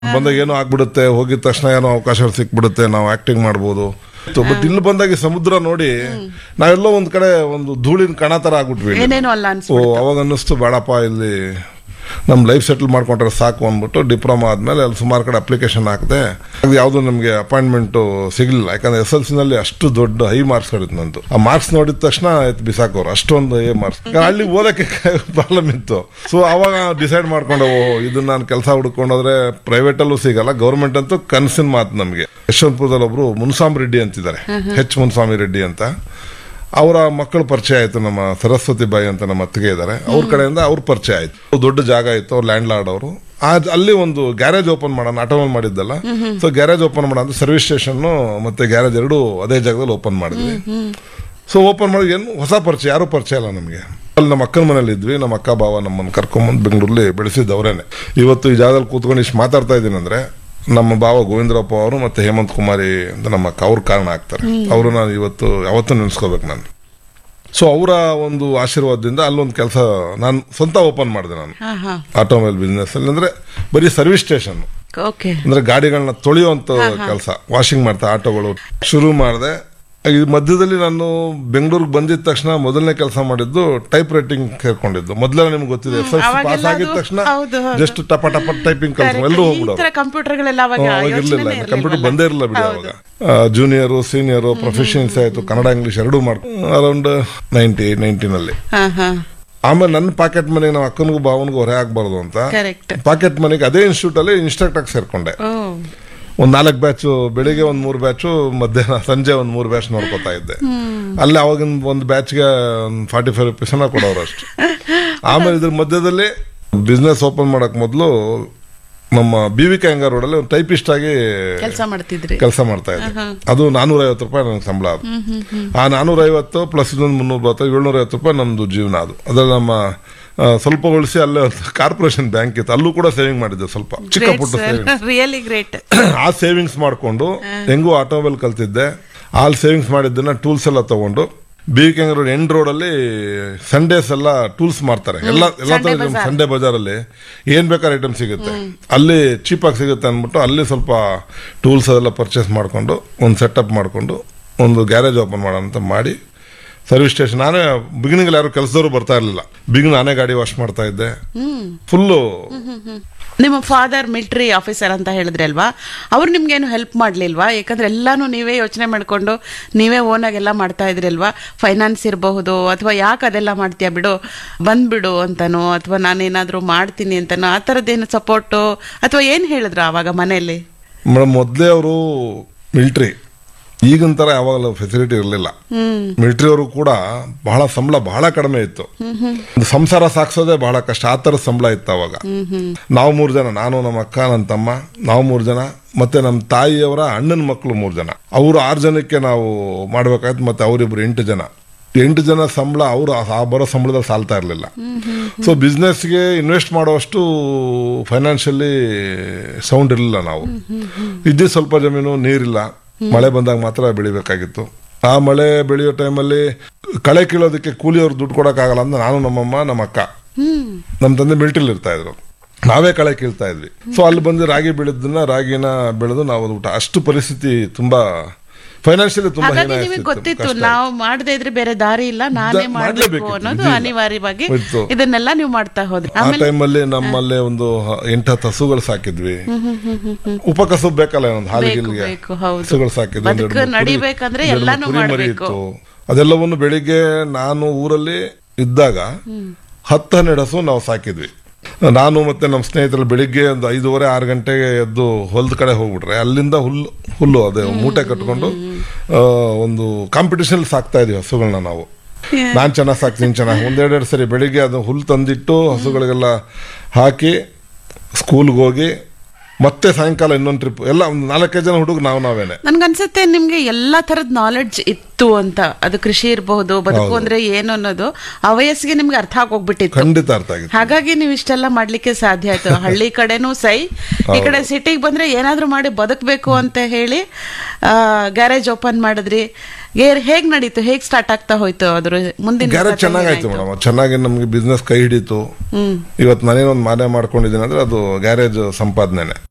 ಬಂದಾಗ ಏನೋ ಆಗ್ಬಿಡುತ್ತೆ ಹೋಗಿದ ತಕ್ಷಣ ಏನೋ ಅವಕಾಶ ಸಿಕ್ಬಿಡುತ್ತೆ ನಾವು ಆಕ್ಟಿಂಗ್ ಮಾಡ್ಬೋದು ಬಟ್ ಇಲ್ಲಿ ಬಂದಾಗ ಈ ಸಮುದ್ರ ನೋಡಿ ನಾವೆಲ್ಲೋ ಒಂದ್ ಕಡೆ ಒಂದು ಧೂಳಿನ ಕಣ ತರ ಆಗ್ಬಿಟ್ವಿ ಇಲ್ಲಿ. ಏನೇನೋ ಅಲ್ಲ ಅನ್ಸ್ ಓ ಅವಾಗ ಅನ್ನಿಸ್ತು ಬೇಡಪ್ಪ ಇಲ್ಲಿ ನಮ್ಮ ಲೈಫ್ ಸೆಟಲ್ ಮಾಡ್ಕೊಂಡ್ರೆ ಸಾಕು ಅಂದ್ಬಿಟ್ಟು ಡಿಪ್ಲೊಮಾ ಆದ್ಮೇಲೆ ಅಲ್ಲಿ ಸುಮಾರು ಕಡೆ ಅಪ್ಲಿಕೇಶನ್ ಹಾಕಿದೆ ಅದು ಯಾವುದು ನಮಗೆ ಅಪಾಯಿಂಟ್ಮೆಂಟ್ ಸಿಗಲಿಲ್ಲ ಯಾಕಂದ್ರೆ ಎಸ್ ಎಲ್ ನಲ್ಲಿ ಅಷ್ಟು ದೊಡ್ಡ ಹೈ ಮಾರ್ಕ್ಸ್ ಇರುತ್ತೆ ನಂದು ಆ ಮಾರ್ಕ್ಸ್ ನೋಡಿದ ತಕ್ಷಣ ಎತ್ತು ಬಿಸಾಕೋರು ಅಷ್ಟೊಂದು ಹೈ ಮಾರ್ಕ್ಸ್ ಅಲ್ಲಿ ಓದಕ್ಕೆ ಪ್ರಾಬ್ಲಮ್ ಇತ್ತು ಸೊ ಅವಾಗ ಡಿಸೈಡ್ ಮಾಡ್ಕೊಂಡು ಓ ಇದನ್ನ ನಾನು ಕೆಲಸ ಹುಡ್ಕೊಂಡೋದ್ರೆ ಪ್ರೈವೇಟ್ ಅಲ್ಲೂ ಸಿಗಲ್ಲ ಗೌರ್ಮೆಂಟ್ ಅಂತೂ ಕನಸಿನ ಮಾತು ನಮಗೆ ಯಶವಂತಪುರದಲ್ಲಿ ಒಬ್ರು ಮುನ್ಸಾಮ್ ರೆಡ್ಡಿ ಅಂತಿದ್ದಾರೆ ಹೆಚ್ ಮುನ್ಸ್ವಾಮಿ ರೆಡ್ಡಿ ಅಂತ ಅವರ ಮಕ್ಕಳು ಪರಿಚಯ ಆಯ್ತು ನಮ್ಮ ಸರಸ್ವತಿ ಬಾಯಿ ಅಂತ ನಮ್ಮ ಅತ್ತಿಗೆ ಇದ್ದಾರೆ ಅವ್ರ ಕಡೆಯಿಂದ ಅವ್ರ ಪರಿಚಯ ಆಯ್ತು ದೊಡ್ಡ ಜಾಗ ಇತ್ತು ಅವ್ರು ಲ್ಯಾಂಡ್ ಲಾರ್ಡ್ ಅವರು ಅಲ್ಲಿ ಒಂದು ಗ್ಯಾರೇಜ್ ಓಪನ್ ಮಾಡೋಣ ಆಟೋಮಲ್ ಮಾಡಿದ್ದಲ್ಲ ಸೊ ಗ್ಯಾರೇಜ್ ಓಪನ್ ಮಾಡೋಣ ಅಂತ ಸರ್ವಿಸ್ ಸ್ಟೇಷನ್ ಮತ್ತೆ ಗ್ಯಾರೇಜ್ ಎರಡು ಅದೇ ಜಾಗದಲ್ಲಿ ಓಪನ್ ಮಾಡಿದ್ವಿ ಸೊ ಓಪನ್ ಮಾಡಿ ಏನು ಹೊಸ ಪರಿಚಯ ಯಾರು ಪರಿಚಯ ಇಲ್ಲ ನಮಗೆ ಅಲ್ಲಿ ನಮ್ಮ ಅಕ್ಕನ ಮನೇಲಿ ಇದ್ವಿ ನಮ್ಮ ಅಕ್ಕ ಬಾವ ನಮ್ಮನ್ನು ಕರ್ಕೊಂಬಂದು ಬೆಂಗಳೂರಲ್ಲಿ ಬೆಳೆಸಿದ್ದು ಅವರೇನೆ ಇವತ್ತು ಈ ಜಾಗದಲ್ಲಿ ಕೂತ್ಕೊಂಡು ಇಷ್ಟು ಮಾತಾಡ್ತಾ ಇದ್ದೀನಿ ಅಂದ್ರೆ ನಮ್ಮ ಭಾವ ಗೋವಿಂದರಪ್ಪ ಅವರು ಮತ್ತೆ ಹೇಮಂತ್ ಕುಮಾರಿ ಅಂತ ನಮ್ಮ ಅಕ್ಕ ಅವ್ರ ಕಾರಣ ಆಗ್ತಾರೆ ಅವರು ನಾನು ಇವತ್ತು ಯಾವತ್ತೂ ನೆನೆಸ್ಕೋಬೇಕು ನಾನು ಸೊ ಅವರ ಒಂದು ಆಶೀರ್ವಾದದಿಂದ ಅಲ್ಲೊಂದು ಕೆಲಸ ನಾನು ಸ್ವಂತ ಓಪನ್ ಮಾಡಿದೆ ನಾನು ಹಾ ಹಾ ಆಟೋಮೊಬೈಲ್ ಬಿಸ್ನೆಸ್ ಅಲ್ಲಿ ಅಂದ್ರೆ ಬರೀ ಸರ್ವಿಸ್ ಸ್ಟೇಷನ್ ಓಕೆ ಅಂದ್ರೆ ಗಾಡಿಗಳನ್ನ ತೊಳೆಯುವಂತ ಕೆಲಸ ವಾಷಿಂಗ್ ಮಾಡ್ತಾ ಆಟೋಗಳು ಶುರು ಮಾಡಿದೆ ಈ ಮಧ್ಯದಲ್ಲಿ ನಾನು ಬೆಂಗಳೂರಿಗೆ ಬಂದಿದ ತಕ್ಷಣ ಮೊದಲನೇ ಕೆಲಸ ಮಾಡಿದ್ದು ಟೈಪ್ ರೈಟಿಂಗ್ ಸೇರ್ಕೊಂಡಿದ್ದು ಮೊದಲೆಲ್ಲ ನಿಮ್ಗೆ ಗೊತ್ತಿದೆ ಎಸ್ ಎಲ್ ಅವಾಗೆಲ್ಲ ಪಾಸ್ ಆಗಿದ ಅದು- ತಕ್ಷಣ ಹೌದು, ಹೌದು. ಜಸ್ಟ್ ಟಪ ಟಪ ಟೈಪಿಂಗ್ ಕೆಲಸ ಎಲ್ಲರೂ ಈ ಹೋಗ್ಬಿಡೋರು ತರ ಕಂಪ್ಯೂಟರ್ಗಳೆಲ್ಲ ಅವಾಗ ಅವಾಗ ಇರ್ಲಿಲ್ಲ ಯೋಚ್ನೆನೇ ಕಂಪ್ಯೂಟರ್ ಇರ್ಲಿಲ್ವಲ್ಲ? ಬಂದೇ ಇರಲಿಲ್ಲ ಬಿಡಿ ಅವಾಗ ಜೂನಿಯರು ಸೀನಿಯರು ಪ್ರೊಫೆಷನ್ಸ್ ಆಯ್ತು ಕನ್ನಡ ಇಂಗ್ಲಿಷ್ ಎರಡೂ ಮಾಡ್ ಅರೌಂಡ್ ನೈನ್ಟಿ ನೈನ್ಟೀನಲ್ಲಿ ಹಾ ಹಾ ಆಮೇಲೆ ನನ್ನ ಪಾಕೆಟ್ ಮನೆಗೆ ನಮ್ಮ ಅಕ್ಕನಿಗೂ ಭಾವನಿಗೂ ಹೊರೆ ಆಗ್ಬಾರ್ದು ಅಂತ ಕರೆಕ್ಟ್ ಪಾಕೆಟ್ ಮನೆಗೆ ಅದೇ ಇನ್ಸ್ಟಿಟ್ಯೂಟ್ ಅಲ್ಲಿ ಇನ್ಸ್ಟ್ರಕ್ಟರ್ ಆಗಿ ಸೇರ್ಕೊಂಡೆ ಓ ಒಂದ್ ನಾಲ್ಕು ಬ್ಯಾಚ್ ಬೆಳಿಗ್ಗೆ ಒಂದ್ ಮೂರ್ ಬ್ಯಾಚ್ ಮಧ್ಯಾಹ್ನ ಸಂಜೆ ಒಂದ್ ಮೂರ್ ಬ್ಯಾಚ್ ನೋಡ್ಕೊತಾ ಇದ್ದೆ ಅಲ್ಲಿ ಅವಾಗಿನ ಒಂದು ಬ್ಯಾಚ್ಗೆ ಫಾರ್ಟಿ ಫೈವ್ ರುಪೀಸ್ ಕೊಡೋರು ಅಷ್ಟು ಆಮೇಲೆ ಇದ್ರ ಮಧ್ಯದಲ್ಲಿ ಬಿಸ್ನೆಸ್ ಓಪನ್ ಮಾಡಕ್ ಮೊದಲು ನಮ್ಮ ಬಿ ವಿ ರೋಡ್ ಅಲ್ಲಿ ಒಂದು ಟೈಪಿಸ್ಟ್ ಆಗಿ ಕೆಲಸ ಮಾಡ್ತಿದ್ರಿ ಕೆಲಸ ಮಾಡ್ತಾ ಇದ್ದೆ ಅದು ನಾನೂರ ಐವತ್ತು ರೂಪಾಯಿ ನನಗೆ ಸಂಬಳ ಅದು ಆ ನಾನೂರ ಐವತ್ತು ಪ್ಲಸ್ ಇನ್ನೊಂದು ಮುನ್ನೂರ ಬತ್ತು ಏಳ್ನೂರ ಐವತ್ತು ರೂಪಾಯಿ ನಮ್ದು ಜೀವನ ಅದು ಅದ್ರಲ್ಲಿ ನಮ್ಮ ಆ, ಸ್ವಲ್ಪ ಉಳಿಸಿ ಅಲ್ಲೇ ಒಂದು ಕಾರ್ಪೊರೇಷನ್ ಬ್ಯಾಂಕ್ ಇತ್ತು ಅಲ್ಲೂ ಕೂಡ ಸೇವಿಂಗ್ ಮಾಡಿದ್ದೆ ಸ್ವಲ್ಪ ಚಿಕ್ಕ ಪುಟ್ಟ ಸೇವಿಂಗ್ ರಿಯಲಿ ಗ್ರೇಟ್ ಆ ಸೇವಿಂಗ್ಸ್ ಮಾಡ್ಕೊಂಡು ಹೆಂಗೂ ಆಟೋಮೊಬೈಲ್ ಕಲ್ತಿದ್ದೆ ಅಲ್ಲಿ ಸೇವಿಂಗ್ಸ್ ಮಾಡಿದ್ದನ್ನ ಟೂಲ್ಸ್ ಎಲ್ಲ ತಗೊಂಡು ಬಿ ಕೆಂಗ್ ರೋಡ್ ಎಂಡ್ ರೋಡ್ ಅಲ್ಲಿ ಸಂಡೇಸ್ ಎಲ್ಲ ಟೂಲ್ಸ್ ಮಾರ್ತಾರೆ ಎಲ್ಲ ಎಲ್ಲ Sunday ತರ bazaar. ಸಂಡೇ ಬಜಾರಲ್ಲಿ ಏನ್ ಬೇಕಾದ್ರೆ ಐಟಮ್ ಸಿಗುತ್ತೆ ಅಲ್ಲಿ ಚೀಪ್ ಆಗಿ ಸಿಗುತ್ತೆ ಅಂದ್ಬಿಟ್ಟು ಅಲ್ಲಿ ಸ್ವಲ್ಪ ಟೂಲ್ಸ್ ಅದೆಲ್ಲ ಪರ್ಚೇಸ್ ಮಾಡ್ಕೊಂಡು ಒಂದು ಸೆಟಪ್ ಮಾಡ್ಕೊಂಡು ಒಂದು ಗ್ಯಾರೇಜ್ ಓಪನ್ ಮಾಡೋಣ ಅಂತ ಮಾಡಿ ಸರ್ವಿಸ್ ಸ್ಟೇಷನ್ ನಾನೇ ಬಿಗಿನಿಂಗ್ ಯಾರು ಕೆಲಸದವರು ಬರ್ತಾ ಇರಲಿಲ್ಲ ಬಿಗಿನ್ ನಾನೇ ಗಾಡಿ ವಾಶ್ ಮಾಡ್ತಾ ಇದ್ದೆ ಫುಲ್ಲು ನಿಮ್ಮ ಫಾದರ್ ಮಿಲಿಟರಿ ಆಫೀಸರ್ ಅಂತ ಹೇಳಿದ್ರಿ ಅಲ್ವಾ ಅವ್ರು ನಿಮ್ಗೇನು ಹೆಲ್ಪ್ ಮಾಡ್ಲಿಲ್ವಾ ಯಾಕಂದ್ರೆ ಎಲ್ಲಾನು ನೀವೇ ಯೋಚನೆ ಮಾಡ್ಕೊಂಡು ನೀವೇ ಓನಾಗಿ ಎಲ್ಲ ಮಾಡ್ತಾ ಇದ್ರಿ ಅಲ್ವಾ ಫೈನಾನ್ಸ್ ಇರಬಹುದು ಅಥವಾ ಯಾಕೆ ಅದೆಲ್ಲ ಮಾಡ್ತೀಯ ಬಿಡು ಬಂದ್ಬಿಡು ಅಂತನೋ ಅಥವಾ ನಾನೇನಾದ್ರೂ ಮಾಡ್ತೀನಿ ಅಂತನೋ ಆ ಥರದ್ದೇನು ಸಪೋರ್ಟು ಅಥವಾ ಏನು ಹೇಳಿದ್ರು ಆವಾಗ ಮನೆಯಲ್ಲಿ ಮೇಡಮ್ ಮೊದಲೇ ಅವರು ಮಿಲಿಟ್ರಿ ಈಗಿನ ತರ ಯಾವಾಗಲೂ ಫೆಸಿಲಿಟಿ ಇರಲಿಲ್ಲ ಮಿಲಿಟರಿ ಅವರು ಕೂಡ ಬಹಳ ಸಂಬಳ ಬಹಳ ಕಡಿಮೆ ಇತ್ತು ಒಂದು ಸಂಸಾರ ಸಾಕ್ಸೋದೇ ಬಹಳ ಕಷ್ಟ ಆ ಥರದ ಸಂಬಳ ಇತ್ತು ಅವಾಗ ನಾವು ಮೂರು ಜನ ನಾನು ನಮ್ಮ ಅಕ್ಕ ನನ್ನ ತಮ್ಮ ನಾವು ಮೂರು ಜನ ಮತ್ತೆ ನಮ್ಮ ತಾಯಿಯವರ ಅಣ್ಣನ ಮಕ್ಕಳು ಮೂರು ಜನ ಅವರು ಆರು ಜನಕ್ಕೆ ನಾವು ಮಾಡ್ಬೇಕಾಯ್ತು ಮತ್ತೆ ಅವರಿಬ್ರು ಎಂಟು ಜನ ಎಂಟು ಜನ ಸಂಬಳ ಅವರು ಆ ಬರೋ ಸಂಬಳದಲ್ಲಿ ಸಾಲ್ತಾ ಇರಲಿಲ್ಲ ಸೊ ಬಿಸ್ನೆಸ್ಗೆ ಇನ್ವೆಸ್ಟ್ ಮಾಡುವಷ್ಟು ಫೈನಾನ್ಷಿಯಲಿ ಸೌಂಡ್ ಇರಲಿಲ್ಲ ನಾವು ಇದ್ದಿದ್ದು ಸ್ವಲ್ಪ ಜಮೀನು ನೀರಿಲ್ಲ ಮಳೆ ಬಂದಾಗ ಮಾತ್ರ ಬೆಳಿಬೇಕಾಗಿತ್ತು ಆ ಮಳೆ ಬೆಳೆಯೋ ಟೈಮಲ್ಲಿ ಕಳೆ ಕೀಳೋದಕ್ಕೆ ಕೂಲಿಯವ್ರು ದುಡ್ಡು ಕೊಡೋಕ್ಕಾಗಲ್ಲ ಅಂತ ನಾನು ನಮ್ಮಮ್ಮ ನಮ್ಮ ಅಕ್ಕ ನಮ್ಮ ತಂದೆ ಮಿಲಿಟರಿಲಿ ಇರ್ತಾ ಇದ್ರು ನಾವೇ ಕಳೆ ಕೀಳ್ತಾ ಇದ್ವಿ ಸೊ ಅಲ್ಲಿ ಬಂದು ರಾಗಿ ಬೆಳೆದನ್ನ ರಾಗಿನ ಬೆಳೆದು ನಾವು ಊಟ ಅಷ್ಟು ಪರಿಸ್ಥಿತಿ ತುಂಬಾ ಫೈನಾನ್ಷಿಯಲಿ ತುಂಬಾ ಹಾಗಾಗಿ ಹೀನಾಯ ನಿಮಗೆ ಸ್ಥಿತಿ, ಗೊತ್ತಿತ್ತು ಕಷ್ಟ ನಾವು ಮಾಡದೇ ಇದ್ರೆ ಬೇರೆ ದಾರಿ ಇಲ್ಲ ನಾನೇ ದ- ಮಾಡಬೇಕು ಮಾಡ್ಲೇಬೇಕಿತ್ತು, ಅನ್ನೋದು ಇದಿಲ್ಲ. ಅನಿವಾರ್ಯವಾಗಿ ಇತ್ತು. ಇದನ್ನೆಲ್ಲ ನೀವು ಮಾಡ್ತಾ ಹೋದ್ರಿ ಆ ಆಮೇಲೆ ಟೈಮಲ್ಲಿ ನಮ್ಮಲ್ಲೇ ಒಂದು ಹ- ಎಂಟತ್ತು ಹಸುಗಳು ಸಾಕಿದ್ವಿ ಉಪಕಸಬ್ ಬೇಕಲ್ಲ ಒಂದು ಹಾಲಿಗಿಲ್ಗೆ ಬೇಕು, ಹೌದು. ಹಸುಗಳು ಸಾಕಿದ್ವಿ ಒಂದೆರಡು ಬದುಕು ಮೂರು ಕುರಿ- ನಡಿಬೇಕಂದ್ರೆ ಒಂದೆರಡು ಎಲ್ಲಾನು ಕುರಿ ಮರಿ ಮಾಡ್ಬೇಕು. ಇತ್ತು ಅದೆಲ್ಲವನ್ನು ಬೆಳಿಗ್ಗೆ ನಾನು ಊರಲ್ಲಿ ಇದ್ದಾಗ ಹತ್ತು ಹನ್ನೆರಡು ಹಸು ನಾವು ಸಾಕಿದ್ವಿ ನಾನು ಮತ್ತೆ ನಮ್ಮ ಸ್ನೇಹಿತರು ಬೆಳಿಗ್ಗೆ ಒಂದು ಐದೂವರೆ ಆರು ಗಂಟೆಗೆ ಎದ್ದು ಹೊಲದ ಕಡೆ ಹೋಗ್ಬಿಟ್ರೆ ಅಲ್ಲಿಂದ ಹುಲ್ಲು ಹುಲ್ಲು ಅದೇ ಮೂಟೆ ಕಟ್ಕೊಂಡು ಆ, ಒಂದು ಕಾಂಪಿಟಿಷನ್ ಸಾಕ್ತಾ ಇದೀವಿ ಹಸುಗಳನ್ನ ನಾವು ನಾನ್ ಚೆನ್ನಾಗಿ ಸಾಕ್ತೀನಿ ಚೆನ್ನಾಗಿ ಒಂದೆರಡೆರಡು ಸರಿ ಬೆಳಿಗ್ಗೆ ಅದು ಹುಲ್ಲು ತಂದಿಟ್ಟು ಹಸುಗಳಿಗೆಲ್ಲ ಹಾಕಿ ಸ್ಕೂಲ್ಗೆ ಹೋಗಿ ಮತ್ತೆ ಸಾಯಂಕಾಲ ಇನ್ನೊಂದು ಟ್ರಿಪ್ ಎಲ್ಲ ಒಂದು ನಾಲ್ಕೈದು ಜನ ಹುಡುಗ ನಾವು ನಾವೇನೆ ನನ್ಗನ್ಸುತ್ತೆ ನಿಮ್ಗೆ ಎಲ್ಲಾ ತರದ ನಾಲೆಡ್ಜ್ ಇತ್ತು ಅಂತ ಅದು ಕೃಷಿ ಇರಬಹುದು ಬದುಕು ಅಂದ್ರೆ ಏನು ಅನ್ನೋದು ಆ ವಯಸ್ಸಿಗೆ ನಿಮ್ಗೆ ಅರ್ಥ ಆಗೋಗ್ಬಿಟ್ಟಿತ್ತು ಖಂಡಿತ ಅರ್ಥ ಆಗಿತ್ತು ಹಾಗಾಗಿ ನೀವು ಇಷ್ಟೆಲ್ಲ ಮಾಡ್ಲಿಕ್ಕೆ ಸಾಧ್ಯ ಆಯ್ತು ಹಳ್ಳಿ ಕಡೆನೂ ಸೈ ಈ ಕಡೆ ಸಿಟಿಗೆ ಬಂದ್ರೆ ಏನಾದ್ರೂ ಮಾಡಿ ಬದುಕಬೇಕು ಅಂತ ಹೇಳಿ ಗ್ಯಾರೇಜ್ ಓಪನ್ ಮಾಡಿದ್ರಿ ಗೇರ್ ಹೇಗ್ ನಡೀತು ಹೇಗ್ ಸ್ಟಾರ್ಟ್ ಆಗ್ತಾ ಹೋಯ್ತು ಅದ್ರ ಮುಂದಿನ ಗ್ಯಾರೇಜ್ ಕಥೆ ಚೆನ್ನಾಗಾಯ್ತು ಏನಾಯ್ತು? ಮೇಡಮ್ ಚೆನ್ನಾಗಿ ನಮಗೆ ಬಿಸ್ನೆಸ್ ಕೈ ಹಿಡಿತು ಹ್ಮ್ ಇವತ್ತು ನಾನೇನೊಂದು ಮಾನೆ ಮಾಡ್ಕೊಂಡಿದ್ದೀನಿ ಅಂದ್ರೆ ಅದು ಗ್ಯಾರೇಜ್ ಸಂಪಾದನೆ